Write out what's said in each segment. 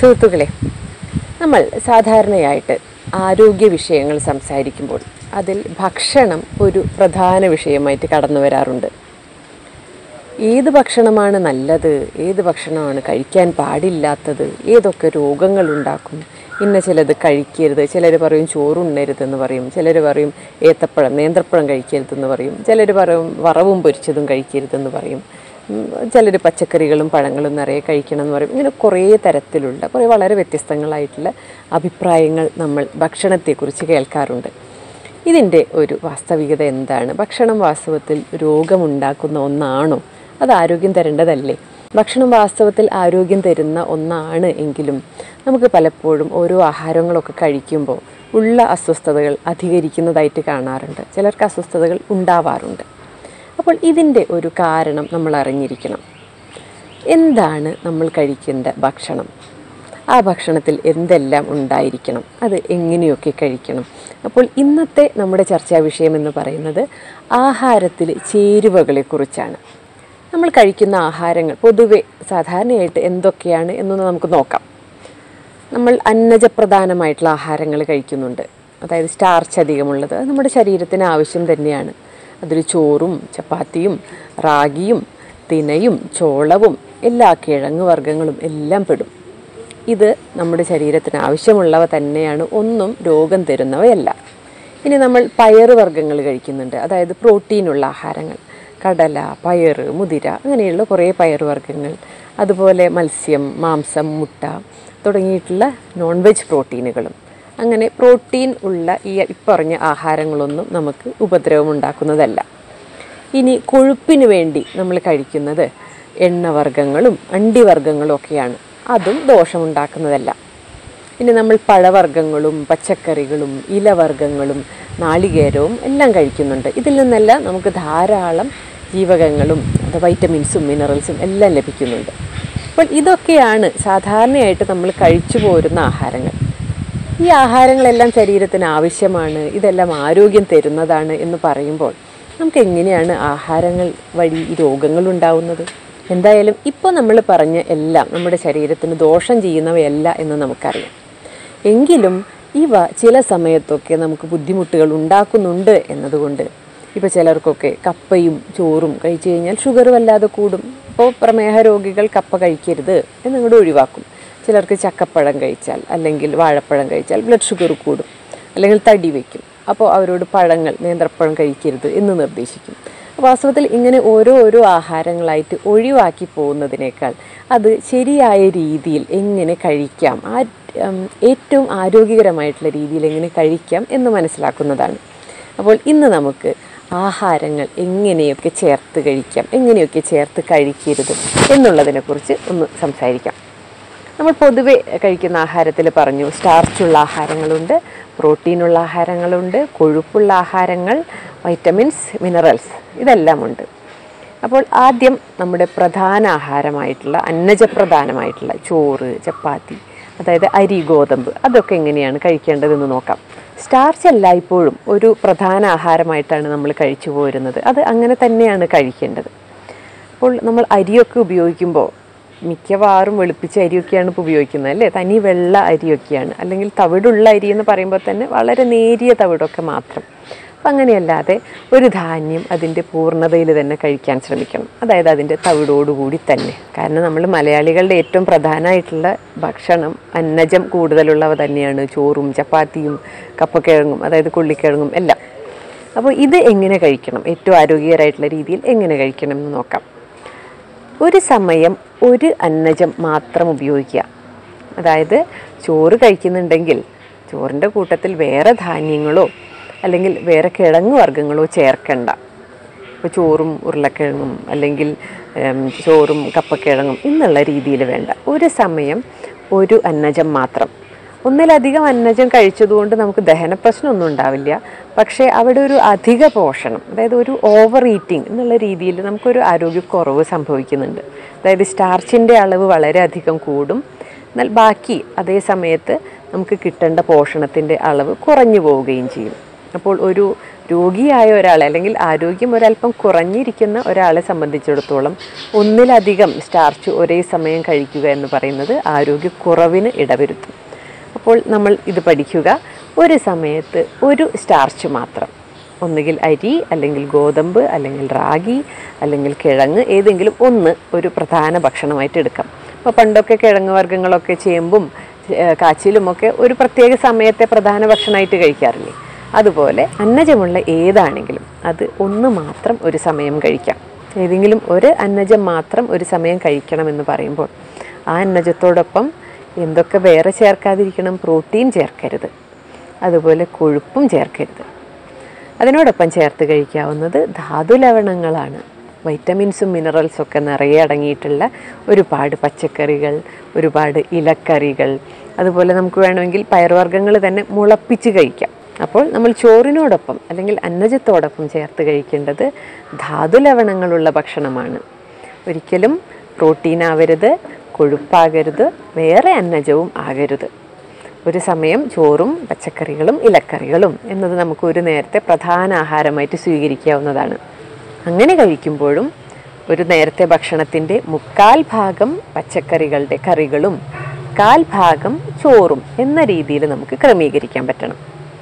സുഹൃത്തുക്കളെ നമ്മൾ സാധാരണയായിട്ട് ആരോഗ്യ വിഷയങ്ങൾ സംസാരിക്കുമ്പോൾ അതിൽ ഭക്ഷണം ഒരു പ്രധാന വിഷയമായിട്ട് കടന്നു വരാറുണ്ട് ഏത് ഭക്ഷണമാണ് നല്ലത് ഏത് ഭക്ഷണമാണ് കഴിക്കാൻ പാടില്ലാത്തത് ഏതൊക്കെ രോഗങ്ങൾ ഉണ്ടാക്കും ഇന്ന ചിലത് കഴിക്കരുത് ചിലർ പറയും ചോറുണ്ണരുതെന്ന് പറയും ചിലർ പറയും ഏത്തപ്പഴം നേന്ത്രപ്പഴം കഴിക്കരുതെന്ന് പറയും ചിലർ പറയും വറവും പൊരിച്ചതും കഴിക്കരുതെന്ന് പറയും ചിലർ പച്ചക്കറികളും പഴങ്ങളും നിറയെ കഴിക്കണം എന്ന് പറയും ഇങ്ങനെ കുറേ തരത്തിലുള്ള കുറേ വളരെ വ്യത്യസ്തങ്ങളായിട്ടുള്ള അഭിപ്രായങ്ങൾ നമ്മൾ ഭക്ഷണത്തെക്കുറിച്ച് കേൾക്കാറുണ്ട് ഇതിൻ്റെ ഒരു വാസ്തവികത എന്താണ് ഭക്ഷണം വാസ്തവത്തിൽ രോഗമുണ്ടാക്കുന്ന ഒന്നാണോ അത് ആരോഗ്യം തരേണ്ടതല്ലേ ഭക്ഷണം വാസ്തവത്തിൽ ആരോഗ്യം തരുന്ന ഒന്നാണ് എങ്കിലും നമുക്ക് പലപ്പോഴും ഓരോ ആഹാരങ്ങളൊക്കെ കഴിക്കുമ്പോൾ ഉള്ള അസ്വസ്ഥതകൾ അധികരിക്കുന്നതായിട്ട് കാണാറുണ്ട് ചിലർക്ക് അസ്വസ്ഥതകൾ ഉണ്ടാവാറുണ്ട് അപ്പോൾ ഇതിൻ്റെ ഒരു കാരണം നമ്മൾ അറിഞ്ഞിരിക്കണം എന്താണ് നമ്മൾ കഴിക്കേണ്ട ഭക്ഷണം ആ ഭക്ഷണത്തിൽ എന്തെല്ലാം ഉണ്ടായിരിക്കണം അത് എങ്ങനെയൊക്കെ കഴിക്കണം അപ്പോൾ ഇന്നത്തെ നമ്മുടെ ചർച്ചാ വിഷയം എന്ന് പറയുന്നത് ആഹാരത്തിൽ ചേരുവകളെക്കുറിച്ചാണ് നമ്മൾ കഴിക്കുന്ന ആഹാരങ്ങൾ പൊതുവെ സാധാരണയായിട്ട് എന്തൊക്കെയാണ് എന്നൊന്ന് നമുക്ക് നോക്കാം നമ്മൾ അന്നജപ്രധാനമായിട്ടുള്ള ആഹാരങ്ങൾ കഴിക്കുന്നുണ്ട് അതായത് സ്റ്റാർച്ച് അധികമുള്ളത് അത് നമ്മുടെ ശരീരത്തിന് ആവശ്യം തന്നെയാണ് അതിൽ ചോറും ചപ്പാത്തിയും റാഗിയും തിനയും ചോളവും എല്ലാ കിഴങ്ങ് വർഗ്ഗങ്ങളും എല്ലാം പെടും ഇത് നമ്മുടെ ശരീരത്തിന് ആവശ്യമുള്ളവ തന്നെയാണ് ഒന്നും രോഗം തരുന്നവയല്ല ഇനി നമ്മൾ പയറ് വർഗ്ഗങ്ങൾ കഴിക്കുന്നുണ്ട് അതായത് പ്രോട്ടീനുള്ള ആഹാരങ്ങൾ കടല പയറ് മുതിര അങ്ങനെയുള്ള കുറേ പയറ് വർഗ്ഗങ്ങൾ അതുപോലെ മത്സ്യം മാംസം മുട്ട തുടങ്ങിയിട്ടുള്ള നോൺ വെജ് പ്രോട്ടീനുകളും അങ്ങനെ പ്രോട്ടീൻ ഉള്ള ഈ ഇപ്പറഞ്ഞ ആഹാരങ്ങളൊന്നും നമുക്ക് ഉപദ്രവമുണ്ടാക്കുന്നതല്ല ഇനി കൊഴുപ്പിന് വേണ്ടി നമ്മൾ കഴിക്കുന്നത് എണ്ണവർഗ്ഗങ്ങളും അണ്ടിവർഗ്ഗങ്ങളും ഒക്കെയാണ് അതും ദോഷമുണ്ടാക്കുന്നതല്ല ഇനി നമ്മൾ പഴവർഗ്ഗങ്ങളും പച്ചക്കറികളും ഇലവർഗ്ഗങ്ങളും നാളികേരവും എല്ലാം കഴിക്കുന്നുണ്ട് ഇതിൽ നിന്നെല്ലാം നമുക്ക് ധാരാളം ജീവകങ്ങളും അത് വൈറ്റമിൻസും മിനറൽസും എല്ലാം ലഭിക്കുന്നുണ്ട് അപ്പോൾ ഇതൊക്കെയാണ് സാധാരണയായിട്ട് നമ്മൾ കഴിച്ചു പോരുന്ന ആഹാരങ്ങൾ ഈ ആഹാരങ്ങളെല്ലാം ശരീരത്തിന് ആവശ്യമാണ് ഇതെല്ലാം ആരോഗ്യം തരുന്നതാണ് എന്ന് പറയുമ്പോൾ നമുക്ക് എങ്ങനെയാണ് ആഹാരങ്ങൾ വഴി ഈ രോഗങ്ങൾ ഉണ്ടാവുന്നത് എന്തായാലും ഇപ്പോൾ നമ്മൾ പറഞ്ഞ എല്ലാം നമ്മുടെ ശരീരത്തിന് ദോഷം ചെയ്യുന്നവയല്ല എന്ന് നമുക്കറിയാം എങ്കിലും ഇവ ചില സമയത്തൊക്കെ നമുക്ക് ബുദ്ധിമുട്ടുകൾ ഉണ്ടാക്കുന്നുണ്ട് എന്നതുകൊണ്ട് ഇപ്പോൾ ചിലർക്കൊക്കെ കപ്പയും ചോറും കഴിച്ചു കഴിഞ്ഞാൽ ഷുഗർ വല്ലാതെ കൂടും അപ്പോൾ പ്രമേഹ രോഗികൾ കപ്പ കഴിക്കരുത് എന്നങ്ങോട്ട് ഒഴിവാക്കും ചിലർക്ക് ചക്കപ്പഴം കഴിച്ചാൽ അല്ലെങ്കിൽ വാഴപ്പഴം കഴിച്ചാൽ ബ്ലഡ് ഷുഗർ കൂടും അല്ലെങ്കിൽ തടി വയ്ക്കും അപ്പോൾ അവരോട് പഴങ്ങൾ നേന്ത്രപ്പഴം കഴിക്കരുത് എന്ന് നിർദ്ദേശിക്കും വാസ്തവത്തിൽ ഇങ്ങനെ ഓരോ ഓരോ ആഹാരങ്ങളായിട്ട് ഒഴിവാക്കി പോകുന്നതിനേക്കാൾ അത് ശരിയായ രീതിയിൽ എങ്ങനെ കഴിക്കാം ആ ഉം, ഏറ്റവും ആരോഗ്യകരമായിട്ടുള്ള രീതിയിൽ എങ്ങനെ കഴിക്കാം എന്ന് മനസ്സിലാക്കുന്നതാണ് അപ്പോൾ ഇന്ന് നമുക്ക് ആഹാരങ്ങൾ എങ്ങനെയൊക്കെ ചേർത്ത് കഴിക്കാം എങ്ങനെയൊക്കെ ചേർത്ത് കഴിക്കരുത് എന്നുള്ളതിനെക്കുറിച്ച് ഒന്ന് സംസാരിക്കാം നമ്മൾ പൊതുവെ കഴിക്കുന്ന ആഹാരത്തിൽ പറഞ്ഞു സ്റ്റാർച്ചുള്ള ആഹാരങ്ങളുണ്ട് പ്രോട്ടീനുള്ള ആഹാരങ്ങളുണ്ട് കൊഴുപ്പുള്ള ആഹാരങ്ങൾ വൈറ്റമിൻസ് മിനറൽസ് ഇതെല്ലാം ഉണ്ട് അപ്പോൾ ആദ്യം നമ്മുടെ പ്രധാന ആഹാരമായിട്ടുള്ള അന്നജപ്രധാനമായിട്ടുള്ള ചോറ് ചപ്പാത്തി അതായത് അരി ഗോതമ്പ് അതൊക്കെ എങ്ങനെയാണ് കഴിക്കേണ്ടതെന്ന് നോക്കാം സ്റ്റാർച്ച് എല്ലായ്പ്പോഴും ഒരു പ്രധാന ആഹാരമായിട്ടാണ് നമ്മൾ കഴിച്ചു പോരുന്നത് അത് അങ്ങനെ തന്നെയാണ് കഴിക്കേണ്ടത് അപ്പോൾ നമ്മൾ അരിയൊക്കെ ഉപയോഗിക്കുമ്പോൾ മിക്കവാറും വെളുപ്പിച്ച അരിയൊക്കെയാണ് ഇപ്പോൾ ഉപയോഗിക്കുന്നത് അല്ലേ തനി വെള്ള അരിയൊക്കെയാണ് അല്ലെങ്കിൽ തവിടുള്ള അരി എന്ന് പറയുമ്പോൾ തന്നെ വളരെ നേരിയ തവിടൊക്കെ മാത്രം അപ്പം അങ്ങനെയല്ലാതെ ഒരു ധാന്യം അതിൻ്റെ പൂർണ്ണതയിൽ തന്നെ കഴിക്കാൻ ശ്രമിക്കണം അതായത് അതിൻ്റെ തവിടോടുകൂടി തന്നെ കാരണം നമ്മൾ മലയാളികളുടെ ഏറ്റവും പ്രധാനമായിട്ടുള്ള ഭക്ഷണം അന്നജം കൂടുതലുള്ളവ തന്നെയാണ് ചോറും ചപ്പാത്തിയും കപ്പക്കിഴങ്ങും അതായത് കൊള്ളിക്കിഴങ്ങും എല്ലാം അപ്പോൾ ഇത് എങ്ങനെ കഴിക്കണം ഏറ്റവും ആരോഗ്യകരമായിട്ടുള്ള രീതിയിൽ എങ്ങനെ കഴിക്കണം എന്ന് നോക്കാം ഒരു സമയം ഒരു അന്നജം മാത്രം ഉപയോഗിക്കുക അതായത് ചോറ് കഴിക്കുന്നുണ്ടെങ്കിൽ ചോറിൻ്റെ കൂട്ടത്തിൽ വേറെ ധാന്യങ്ങളോ അല്ലെങ്കിൽ വേറെ കിഴങ്ങ് വർഗ്ഗങ്ങളോ ചേർക്കണ്ട ഇപ്പോൾ ചോറും ഉരുളക്കിഴങ്ങും അല്ലെങ്കിൽ ഉം, ചോറും കപ്പക്കിഴങ്ങും എന്നുള്ള രീതിയിൽ വേണ്ട ഒരു സമയം ഒരു അന്നജം മാത്രം ഒന്നിലധികം അന്നജം കഴിച്ചതുകൊണ്ട് നമുക്ക് ദഹന പ്രശ്നമൊന്നും ഉണ്ടാവില്ല പക്ഷേ അവിടെ ഒരു അധിക പോഷണം അതായത് ഒരു ഓവർ ഈറ്റിംഗ് എന്നുള്ള രീതിയിൽ നമുക്കൊരു ആരോഗ്യക്കുറവ് സംഭവിക്കുന്നുണ്ട് അതായത് സ്റ്റാർച്ചിൻ്റെ അളവ് വളരെയധികം കൂടും എന്നാൽ ബാക്കി അതേ സമയത്ത് നമുക്ക് കിട്ടേണ്ട പോഷണത്തിൻ്റെ അളവ് കുറഞ്ഞു പോവുകയും ചെയ്യും അപ്പോൾ ഒരു രോഗിയായ ഒരാളെ അല്ലെങ്കിൽ ആരോഗ്യം ഒരല്പം കുറഞ്ഞിരിക്കുന്ന ഒരാളെ സംബന്ധിച്ചിടത്തോളം ഒന്നിലധികം സ്റ്റാർച്ച് ഒരേ സമയം കഴിക്കുക എന്ന് പറയുന്നത് ആരോഗ്യക്കുറവിന് ഇടവരുത്തും അപ്പോൾ നമ്മൾ ഇത് പഠിക്കുക ഒരു സമയത്ത് ഒരു സ്റ്റാർച്ച് മാത്രം ഒന്നുകിൽ അരി അല്ലെങ്കിൽ ഗോതമ്പ് അല്ലെങ്കിൽ റാഗി അല്ലെങ്കിൽ കിഴങ്ങ് ഏതെങ്കിലും ഒന്ന് ഒരു പ്രധാന ഭക്ഷണമായിട്ട് എടുക്കാം അപ്പോൾ പണ്ടൊക്കെ കിഴങ്ങ് വർഗ്ഗങ്ങളൊക്കെ ചേമ്പും ഏഹ് കാച്ചിലുമൊക്കെ ഒരു പ്രത്യേക സമയത്തെ പ്രധാന ഭക്ഷണമായിട്ട് കഴിക്കാറില്ലേ അതുപോലെ അന്നജമുള്ള ഏതാണെങ്കിലും അത് ഒന്ന് മാത്രം ഒരു സമയം കഴിക്കാം ഏതെങ്കിലും ഒരു അന്നജം മാത്രം ഒരു സമയം കഴിക്കണമെന്ന് പറയുമ്പോൾ ആ അന്നജത്തോടൊപ്പം എന്തൊക്കെ വേറെ ചേർക്കാതിരിക്കണം പ്രോട്ടീൻ ചേർക്കരുത് അതുപോലെ കൊഴുപ്പും ചേർക്കരുത് അതിനോടൊപ്പം ചേർത്ത് കഴിക്കാവുന്നത് ധാതു ലവണങ്ങളാണ് വൈറ്റമിൻസും മിനറൽസും ഒക്കെ നിറയെ അടങ്ങിയിട്ടുള്ള ഒരുപാട് പച്ചക്കറികൾ ഒരുപാട് ഇലക്കറികൾ അതുപോലെ നമുക്ക് വേണമെങ്കിൽ പയറുവർഗ്ഗങ്ങൾ തന്നെ മുളപ്പിച്ച് കഴിക്കാം അപ്പോൾ നമ്മൾ ചോറിനോടൊപ്പം അല്ലെങ്കിൽ അന്നജത്തോടൊപ്പം ചേർത്ത് കഴിക്കേണ്ടത് ധാതു ലവണങ്ങളുള്ള ഭക്ഷണമാണ് ഒരിക്കലും പ്രോട്ടീൻ ആവരുത് കൊഴുപ്പാകരുത് വേറെ അന്നജവും ആകരുത് ഒരു സമയം ചോറും പച്ചക്കറികളും ഇലക്കറികളും എന്നത് നമുക്ക് ഒരു നേരത്തെ പ്രധാന ആഹാരമായിട്ട് സ്വീകരിക്കാവുന്നതാണ് അങ്ങനെ കഴിക്കുമ്പോഴും ഒരു നേരത്തെ ഭക്ഷണത്തിൻ്റെ മുക്കാൽ ഭാഗം പച്ചക്കറികളുടെ കറികളും കാൽ ഭാഗം ചോറും എന്ന രീതിയിൽ നമുക്ക് ക്രമീകരിക്കാൻ പറ്റണം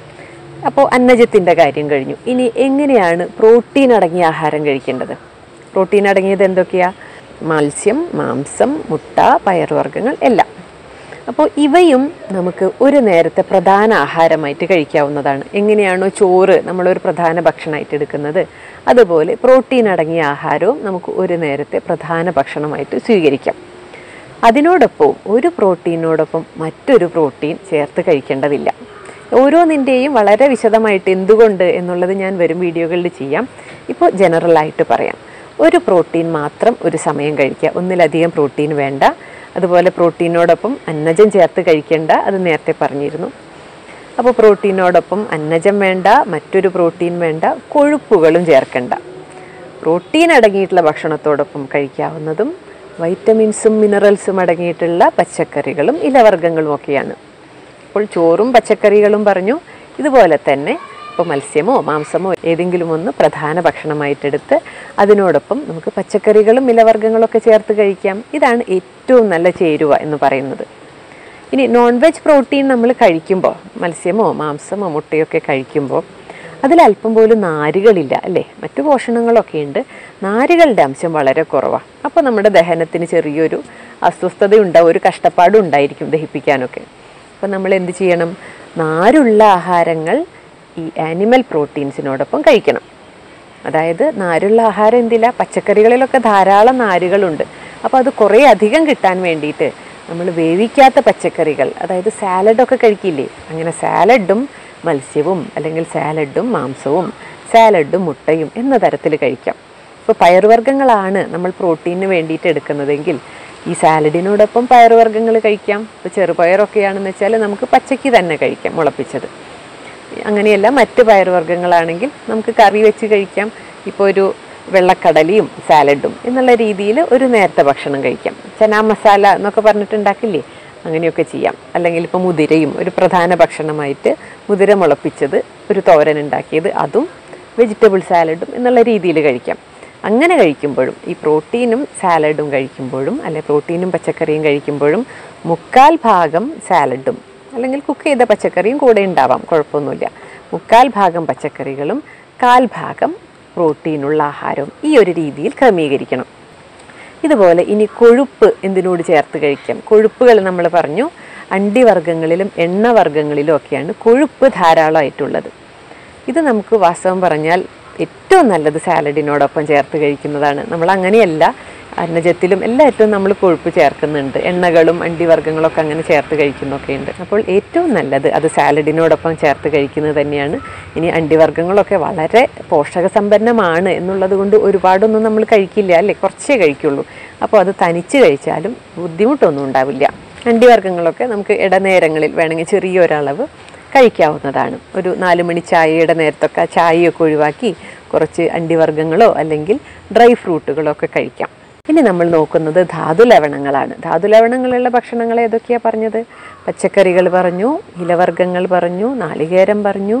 അപ്പോൾ അന്നജത്തിൻ്റെ കാര്യം കഴിഞ്ഞു ഇനി എങ്ങനെയാണ് പ്രോട്ടീൻ അടങ്ങിയ ആഹാരം കഴിക്കേണ്ടത് പ്രോട്ടീൻ അടങ്ങിയത് എന്തൊക്കെയാ മത്സ്യം മാംസം മുട്ട പയറുവർഗ്ഗങ്ങൾ എല്ലാം അപ്പോൾ ഇവയും നമുക്ക് ഒരു നേരത്തെ പ്രധാന ആഹാരമായിട്ട് കഴിക്കാവുന്നതാണ് എങ്ങനെയാണോ ചോറ് നമ്മളൊരു പ്രധാന ഭക്ഷണമായിട്ട് എടുക്കുന്നത് അതുപോലെ പ്രോട്ടീൻ അടങ്ങിയ ആഹാരവും നമുക്ക് ഒരു നേരത്തെ പ്രധാന ഭക്ഷണമായിട്ട് സ്വീകരിക്കാം അതിനോടൊപ്പം ഒരു പ്രോട്ടീനോടൊപ്പം മറ്റൊരു പ്രോട്ടീൻ ചേർത്ത് കഴിക്കേണ്ടതില്ല ഓരോന്നിൻ്റെയും വളരെ വിശദമായിട്ട് എന്തുകൊണ്ട് എന്നുള്ളത് ഞാൻ വരും വീഡിയോകളിൽ ചെയ്യാം ഇപ്പോൾ ജനറലായിട്ട് പറയാം ഒരു പ്രോട്ടീൻ മാത്രം ഒരു സമയം കഴിക്കുക ഒന്നിലധികം പ്രോട്ടീൻ വേണ്ട അതുപോലെ പ്രോട്ടീനോടൊപ്പം അന്നജം ചേർത്ത് കഴിക്കേണ്ട അത് നേരത്തെ പറഞ്ഞിരുന്നു അപ്പോൾ പ്രോട്ടീനോടൊപ്പം അന്നജം വേണ്ട മറ്റൊരു പ്രോട്ടീൻ വേണ്ട കൊഴുപ്പുകളും ചേർക്കണ്ട പ്രോട്ടീൻ അടങ്ങിയിട്ടുള്ള ഭക്ഷണത്തോടൊപ്പം കഴിക്കാവുന്നതും വൈറ്റമിൻസും മിനറൽസും അടങ്ങിയിട്ടുള്ള പച്ചക്കറികളും ഇലവർഗ്ഗങ്ങളും ഒക്കെയാണ് അപ്പോൾ ചോറും പച്ചക്കറികളും പറഞ്ഞു ഇതുപോലെ തന്നെ ഇപ്പോൾ മത്സ്യമോ മാംസമോ ഏതെങ്കിലും ഒന്ന് പ്രധാന ഭക്ഷണമായിട്ടെടുത്ത് അതിനോടൊപ്പം നമുക്ക് പച്ചക്കറികളും ഇലവർഗ്ഗങ്ങളൊക്കെ ചേർത്ത് കഴിക്കാം ഇതാണ് ഏറ്റവും നല്ല ചേരുവ എന്ന് പറയുന്നത് ഇനി നോൺ വെജ് പ്രോട്ടീൻ നമ്മൾ കഴിക്കുമ്പോൾ മത്സ്യമോ മാംസമോ മുട്ടയൊക്കെ കഴിക്കുമ്പോൾ അതിൽ അല്പം പോലും നാരുകളില്ല അല്ലേ മറ്റു പോഷണങ്ങളൊക്കെ ഉണ്ട് നാരുകളുടെ അംശം വളരെ കുറവാണ് അപ്പോൾ നമ്മുടെ ദഹനത്തിന് ചെറിയൊരു അസ്വസ്ഥത ഉണ്ടാവും ഒരു കഷ്ടപ്പാടും ഉണ്ടായിരിക്കും ദഹിപ്പിക്കാനൊക്കെ അപ്പോൾ നമ്മൾ എന്ത് ചെയ്യണം നാരുള്ള ആഹാരങ്ങൾ ഈ ആനിമൽ പ്രോട്ടീൻസിനോടൊപ്പം കഴിക്കണം അതായത് നാരുള്ള ആഹാരം എന്തില്ല പച്ചക്കറികളിലൊക്കെ ധാരാളം നാരുകളുണ്ട് അപ്പോൾ അത് കുറേ അധികം കിട്ടാൻ വേണ്ടിയിട്ട് നമ്മൾ വേവിക്കാത്ത പച്ചക്കറികൾ അതായത് സാലഡൊക്കെ കഴിക്കില്ലേ അങ്ങനെ സാലഡും മത്സ്യവും അല്ലെങ്കിൽ സാലഡും മാംസവും സാലഡും മുട്ടയും എന്ന തരത്തിൽ കഴിക്കാം ഇപ്പോൾ പയറുവർഗ്ഗങ്ങളാണ് നമ്മൾ പ്രോട്ടീനിന് വേണ്ടിയിട്ട് എടുക്കുന്നതെങ്കിൽ ഈ സാലഡിനോടൊപ്പം പയറുവർഗ്ഗങ്ങൾ കഴിക്കാം ഇപ്പോൾ ചെറുപയറൊക്കെയാണെന്ന് വെച്ചാൽ നമുക്ക് പച്ചയ്ക്ക് തന്നെ കഴിക്കാം മുളപ്പിച്ചത് അങ്ങനെയല്ല മറ്റ് പയറുവർഗ്ഗങ്ങളാണെങ്കിൽ നമുക്ക് കറി വെച്ച് കഴിക്കാം ഇപ്പോൾ ഒരു വെള്ളക്കടലയും സാലഡും എന്നുള്ള രീതിയിൽ ഒരു നേരത്തെ ഭക്ഷണം കഴിക്കാം ചനാ മസാല എന്നൊക്കെ പറഞ്ഞിട്ട് ഉണ്ടാക്കില്ലേ അങ്ങനെയൊക്കെ ചെയ്യാം അല്ലെങ്കിൽ ഇപ്പോൾ മുതിരയും ഒരു പ്രധാന ഭക്ഷണമായിട്ട് മുതിര മുളപ്പിച്ചത് ഒരു തോരൻ ഉണ്ടാക്കിയത് അതും വെജിറ്റബിൾ സാലഡും എന്നുള്ള രീതിയിൽ കഴിക്കാം അങ്ങനെ കഴിക്കുമ്പോഴും ഈ പ്രോട്ടീനും സാലഡും കഴിക്കുമ്പോഴും അല്ലെ പ്രോട്ടീനും പച്ചക്കറിയും കഴിക്കുമ്പോഴും മുക്കാൽ ഭാഗം സാലഡും അല്ലെങ്കിൽ കുക്ക് ചെയ്ത പച്ചക്കറിയും കൂടെ ഉണ്ടാവാം കുഴപ്പമൊന്നുമില്ല മുക്കാൽ ഭാഗം പച്ചക്കറികളും കാൽ ഭാഗം പ്രോട്ടീനുള്ള ആഹാരവും ഈ ഒരു രീതിയിൽ ക്രമീകരിക്കണം ഇതുപോലെ ഇനി കൊഴുപ്പ് എന്തിനോട് ചേർത്ത് കഴിക്കാം കൊഴുപ്പുകൾ നമ്മൾ പറഞ്ഞു അണ്ടിവർഗ്ഗങ്ങളിലും എണ്ണവർഗ്ഗങ്ങളിലും ഒക്കെയാണ് കൊഴുപ്പ് ധാരാളമായിട്ടുള്ളത് ഇത് നമുക്ക് വാസ്തവം പറഞ്ഞാൽ ഏറ്റവും നല്ലത് സാലഡിനോടൊപ്പം ചേർത്ത് കഴിക്കുന്നതാണ് നമ്മൾ അങ്ങനെയല്ല അന്നജത്തിലും എല്ലാറ്റും നമ്മൾ കൊഴുപ്പ് ചേർക്കുന്നുണ്ട് എണ്ണകളും അണ്ടിവർഗ്ഗങ്ങളൊക്കെ അങ്ങനെ ചേർത്ത് കഴിക്കുന്നൊക്കെ ഉണ്ട് അപ്പോൾ ഏറ്റവും നല്ലത് അത് സാലഡിനോടൊപ്പം ചേർത്ത് കഴിക്കുന്നത് തന്നെയാണ് ഇനി അണ്ടിവർഗ്ഗങ്ങളൊക്കെ വളരെ പോഷകസമ്പന്നമാണ് എന്നുള്ളത് കൊണ്ട് ഒരുപാടൊന്നും നമ്മൾ കഴിക്കില്ല അല്ലേ കുറച്ചേ കഴിക്കുള്ളൂ അപ്പോൾ അത് തനിച്ച് കഴിച്ചാലും ബുദ്ധിമുട്ടൊന്നും ഉണ്ടാവില്ല അണ്ടിവർഗ്ഗങ്ങളൊക്കെ നമുക്ക് ഇടനേരങ്ങളിൽ വേണമെങ്കിൽ ചെറിയൊരളവ് കഴിക്കാവുന്നതാണ് ഒരു നാല് മണി ചായയുടെ നേരത്തൊക്കെ ആ ചായയൊക്കെ ഒഴിവാക്കി കുറച്ച് അണ്ടിവർഗ്ഗങ്ങളോ അല്ലെങ്കിൽ ഡ്രൈ ഫ്രൂട്ടുകളോ ഒക്കെ കഴിക്കാം ഇനി നമ്മൾ നോക്കുന്നത് ധാതു ലവണങ്ങളാണ് ധാതു ലവണങ്ങളുള്ള ഭക്ഷണങ്ങൾ ഏതൊക്കെയാണ് പറഞ്ഞത് പച്ചക്കറികൾ പറഞ്ഞു ഇലവർഗ്ഗങ്ങൾ പറഞ്ഞു നാളികേരം പറഞ്ഞു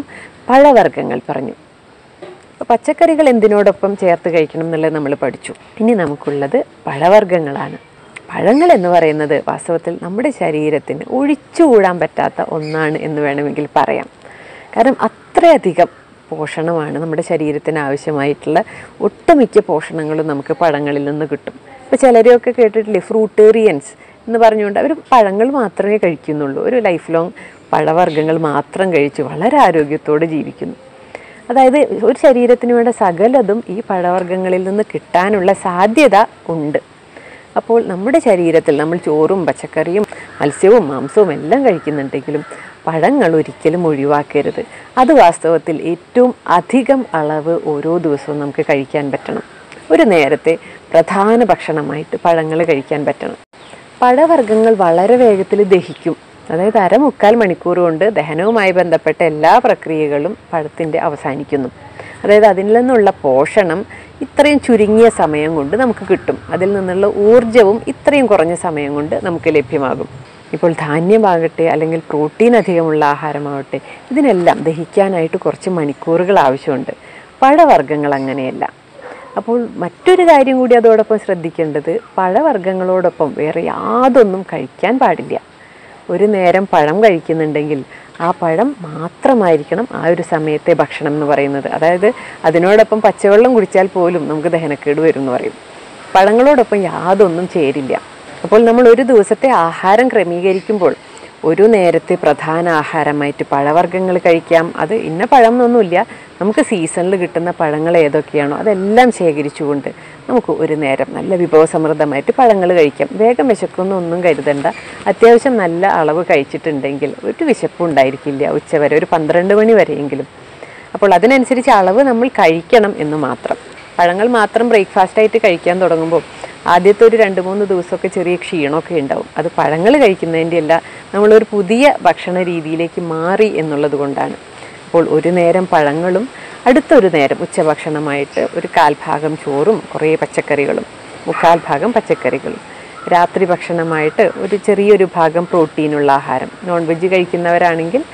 പഴവർഗ്ഗങ്ങൾ പറഞ്ഞു അപ്പോൾ പച്ചക്കറികൾ എന്തിനോടൊപ്പം ചേർത്ത് കഴിക്കണം എന്നുള്ളത് നമ്മൾ പഠിച്ചു ഇനി നമുക്കുള്ളത് പഴവർഗ്ഗങ്ങളാണ് പഴങ്ങൾ എന്ന് പറയുന്നത് വാസ്തവത്തിൽ നമ്മുടെ ശരീരത്തിന് ഒഴിച്ചുകൂടാൻ പറ്റാത്ത ഒന്നാണ് എന്ന് വേണമെങ്കിൽ പറയാം കാരണം അത്രയധികം പോഷണമാണ് നമ്മുടെ ശരീരത്തിന് ആവശ്യമായിട്ടുള്ള ഒട്ടുമിക്ക പോഷണങ്ങളും നമുക്ക് പഴങ്ങളിൽ നിന്ന് കിട്ടും ഇപ്പോൾ ചിലരെയൊക്കെ കേട്ടിട്ടില്ലേ ഫ്രൂട്ടേറിയൻസ് എന്ന് പറഞ്ഞുകൊണ്ട് അവർ പഴങ്ങൾ മാത്രമേ കഴിക്കുന്നുള്ളൂ ഒരു ലൈഫ് ലോങ് പഴവർഗ്ഗങ്ങൾ മാത്രം കഴിച്ച് വളരെ ആരോഗ്യത്തോടെ ജീവിക്കുന്നു അതായത് ഒരു ശരീരത്തിന് വേണ്ട സകലതും ഈ പഴവർഗ്ഗങ്ങളിൽ നിന്ന് കിട്ടാനുള്ള സാധ്യത ഉണ്ട് അപ്പോൾ നമ്മുടെ ശരീരത്തിൽ നമ്മൾ ചോറും പച്ചക്കറിയും മത്സ്യവും മാംസവും എല്ലാം കഴിക്കുന്നുണ്ടെങ്കിലും പഴങ്ങൾ ഒരിക്കലും ഒഴിവാക്കരുത് അത് വാസ്തവത്തിൽ ഏറ്റവും അധികം അളവ് ഓരോ ദിവസവും നമുക്ക് കഴിക്കാൻ പറ്റണം ഒരു നേരത്തെ പ്രധാന ഭക്ഷണമായിട്ട് പഴങ്ങൾ കഴിക്കാൻ പറ്റണം പഴവർഗ്ഗങ്ങൾ വളരെ വേഗത്തിൽ ദഹിക്കും അതായത് അരമുക്കാൽ മണിക്കൂർ കൊണ്ട് ദഹനവുമായി ബന്ധപ്പെട്ട എല്ലാ പ്രക്രിയകളും പഴത്തിൻ്റെ അവസാനിക്കുന്നു അതായത് അതിൽ നിന്നുള്ള പോഷണം ഇത്രയും ചുരുങ്ങിയ സമയം കൊണ്ട് നമുക്ക് കിട്ടും അതിൽ നിന്നുള്ള ഊർജവും ഇത്രയും കുറഞ്ഞ സമയം കൊണ്ട് നമുക്ക് ലഭ്യമാകും ഇപ്പോൾ ധാന്യമാകട്ടെ അല്ലെങ്കിൽ പ്രോട്ടീൻ അധികമുള്ള ആഹാരമാവട്ടെ ഇതിനെല്ലാം ദഹിക്കാനായിട്ട് കുറച്ച് മണിക്കൂറുകൾ ആവശ്യമുണ്ട് പഴവർഗ്ഗങ്ങൾ അങ്ങനെയല്ല അപ്പോൾ മറ്റൊരു കാര്യം കൂടി അതോടൊപ്പം ശ്രദ്ധിക്കേണ്ടത് പഴവർഗ്ഗങ്ങളോടൊപ്പം വേറെ യാതൊന്നും കഴിക്കാൻ പാടില്ല ഒരു നേരം പഴം കഴിക്കുന്നുണ്ടെങ്കിൽ ആ പഴം മാത്രമായിരിക്കണം ആ ഒരു സമയത്തെ ഭക്ഷണം എന്ന് പറയുന്നത് അതായത് അതിനോടൊപ്പം പച്ചവെള്ളം കുടിച്ചാൽ പോലും നമുക്ക് ദഹനക്കേട് വരും എന്ന് പറയും പഴങ്ങളോടൊപ്പം യാതൊന്നും ചേരില്ല അപ്പോൾ നമ്മൾ ഒരു ദിവസത്തെ ആഹാരം ക്രമീകരിക്കുമ്പോൾ ഒരു നേരത്തെ പ്രധാന ആഹാരമായിട്ട് പഴവർഗ്ഗങ്ങൾ കഴിക്കാം അത് ഇന്ന പഴം എന്നൊന്നുമില്ല നമുക്ക് സീസണിൽ കിട്ടുന്ന പഴങ്ങൾ ഏതൊക്കെയാണോ അതെല്ലാം ശേഖരിച്ചുകൊണ്ട് നമുക്ക് ഒരു നേരം നല്ല വിഭവസമൃദ്ധമായിട്ട് പഴങ്ങൾ കഴിക്കാം വേഗം വിശക്കൊന്നും ഒന്നും കരുതണ്ട അത്യാവശ്യം നല്ല അളവ് കഴിച്ചിട്ടുണ്ടെങ്കിൽ ഒരു വിശപ്പും ഉണ്ടായിരിക്കില്ല ഉച്ചവരെ ഒരു പന്ത്രണ്ട് മണി വരെയെങ്കിലും അപ്പോൾ അതിനനുസരിച്ച് അളവ് നമ്മൾ കഴിക്കണം എന്ന് മാത്രം പഴങ്ങൾ മാത്രം ബ്രേക്ക്ഫാസ്റ്റായിട്ട് കഴിക്കാൻ തുടങ്ങുമ്പോൾ ആദ്യത്തെ ഒരു രണ്ട് മൂന്ന് ദിവസമൊക്കെ ചെറിയ ക്ഷീണമൊക്കെ ഉണ്ടാവും അത് പഴങ്ങൾ കഴിക്കുന്നതിൻ്റെ അല്ല നമ്മളൊരു പുതിയ ഭക്ഷണ രീതിയിലേക്ക് മാറി എന്നുള്ളത് കൊണ്ടാണ് അപ്പോൾ ഒരു നേരം പഴങ്ങളും അടുത്തൊരു നേരം ഉച്ചഭക്ഷണമായിട്ട് ഒരു കാൽഭാഗം ചോറും കുറേ പച്ചക്കറികളും മുക്കാൽ ഭാഗം പച്ചക്കറികളും രാത്രി ഭക്ഷണമായിട്ട് ഒരു ചെറിയൊരു ഭാഗം പ്രോട്ടീനുള്ള ആഹാരം നോൺ വെജ് കഴിക്കുന്നവരാണെങ്കിൽ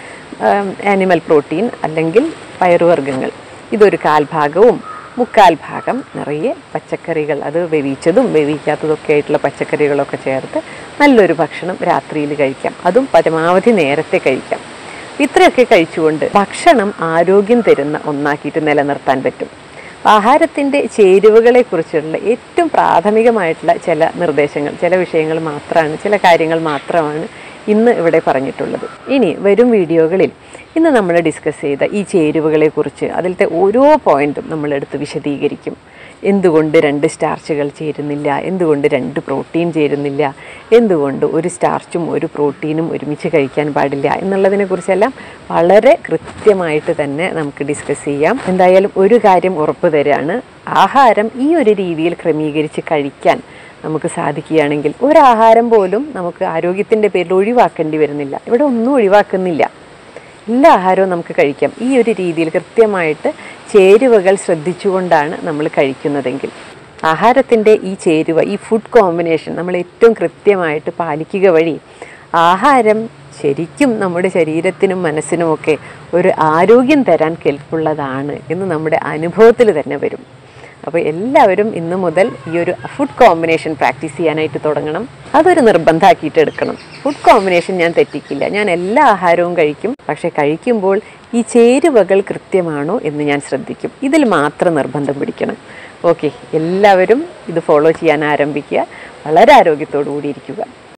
ആനിമൽ പ്രോട്ടീൻ അല്ലെങ്കിൽ പയറുവർഗ്ഗങ്ങൾ ഇതൊരു കാൽഭാഗവും മുക്കാൽ ഭാഗം നിറയെ പച്ചക്കറികൾ അത് വേവിച്ചതും വേവിക്കാത്തതൊക്കെ ആയിട്ടുള്ള പച്ചക്കറികളൊക്കെ ചേർത്ത് നല്ലൊരു ഭക്ഷണം രാത്രിയിൽ കഴിക്കാം അതും പരമാവധി നേരത്തെ കഴിക്കാം ഇത്രയൊക്കെ കഴിച്ചുകൊണ്ട് ഭക്ഷണം ആരോഗ്യം തരുന്ന ഒന്നാക്കിയിട്ട് നിലനിർത്താൻ പറ്റും ആഹാരത്തിൻ്റെ ചേരുവകളെ കുറിച്ചുള്ള ഏറ്റവും പ്രാഥമികമായിട്ടുള്ള ചില നിർദ്ദേശങ്ങൾ ചില വിഷയങ്ങൾ മാത്രമാണ് ചില കാര്യങ്ങൾ മാത്രമാണ് ഇന്ന് ഇവിടെ പറഞ്ഞിട്ടുള്ളത് ഇനി വരും വീഡിയോകളിൽ ഇന്ന് നമ്മൾ ഡിസ്കസ് ചെയ്ത ഈ ചേരുവകളെക്കുറിച്ച് അതിലത്തെ ഓരോ പോയിന്റും നമ്മളെടുത്ത് വിശദീകരിക്കും എന്തുകൊണ്ട് രണ്ട് സ്റ്റാർച്ചുകൾ ചേരുന്നില്ല എന്തുകൊണ്ട് രണ്ട് പ്രോട്ടീൻ ചേരുന്നില്ല എന്തുകൊണ്ട് ഒരു സ്റ്റാർച്ചും ഒരു പ്രോട്ടീനും ഒരുമിച്ച് കഴിക്കാൻ പാടില്ല എന്നുള്ളതിനെക്കുറിച്ചെല്ലാം വളരെ കൃത്യമായിട്ട് തന്നെ നമുക്ക് ഡിസ്കസ് ചെയ്യാം എന്തായാലും ഒരു കാര്യം ഉറപ്പ് തരാണ് ആഹാരം ഈ ഒരു രീതിയിൽ ക്രമീകരിച്ച് കഴിക്കാൻ നമുക്ക് സാധിക്കുകയാണെങ്കിൽ ഒരാഹാരം പോലും നമുക്ക് ആരോഗ്യത്തിൻ്റെ പേരിൽ ഒഴിവാക്കേണ്ടി വരുന്നില്ല ഇവിടെ ഒന്നും ഒഴിവാക്കുന്നില്ല എല്ലാ ആഹാരവും നമുക്ക് കഴിക്കാം ഈ ഒരു രീതിയിൽ കൃത്യമായിട്ട് ചേരുവകൾ ശ്രദ്ധിച്ചുകൊണ്ടാണ് നമ്മൾ കഴിക്കുന്നതെങ്കിൽ ആഹാരത്തിൻ്റെ ഈ ചേരുവ ഈ ഫുഡ് കോമ്പിനേഷൻ നമ്മൾ ഏറ്റവും കൃത്യമായിട്ട് പാലിക്കുക വഴി ആഹാരം ശരിക്കും നമ്മുടെ ശരീരത്തിനും മനസ്സിനുമൊക്കെ ഒരു ആരോഗ്യം തരാൻ കെൽപ്പുള്ളതാണ് എന്ന് നമ്മുടെ അനുഭവത്തിൽ തന്നെ വരും അപ്പോൾ എല്ലാവരും ഇന്നു മുതൽ ഈ ഒരു ഫുഡ് കോമ്പിനേഷൻ പ്രാക്ടീസ് ചെയ്യാനായിട്ട് തുടങ്ങണം അതൊരു നിർബന്ധമാക്കിയിട്ട് എടുക്കണം ഫുഡ് കോമ്പിനേഷൻ ഞാൻ തെറ്റിക്കില്ല ഞാൻ എല്ലാ ആഹാരവും കഴിക്കും പക്ഷേ കഴിക്കുമ്പോൾ ഈ ചേരുവകൾ കൃത്യമാണോ എന്ന് ഞാൻ ശ്രദ്ധിക്കും ഇതിൽ മാത്രം നിർബന്ധം പിടിക്കണം ഓക്കെ എല്ലാവരും ഇത് ഫോളോ ചെയ്യാൻ ആരംഭിക്കുക വളരെ ആരോഗ്യത്തോടു കൂടി ഇരിക്കുക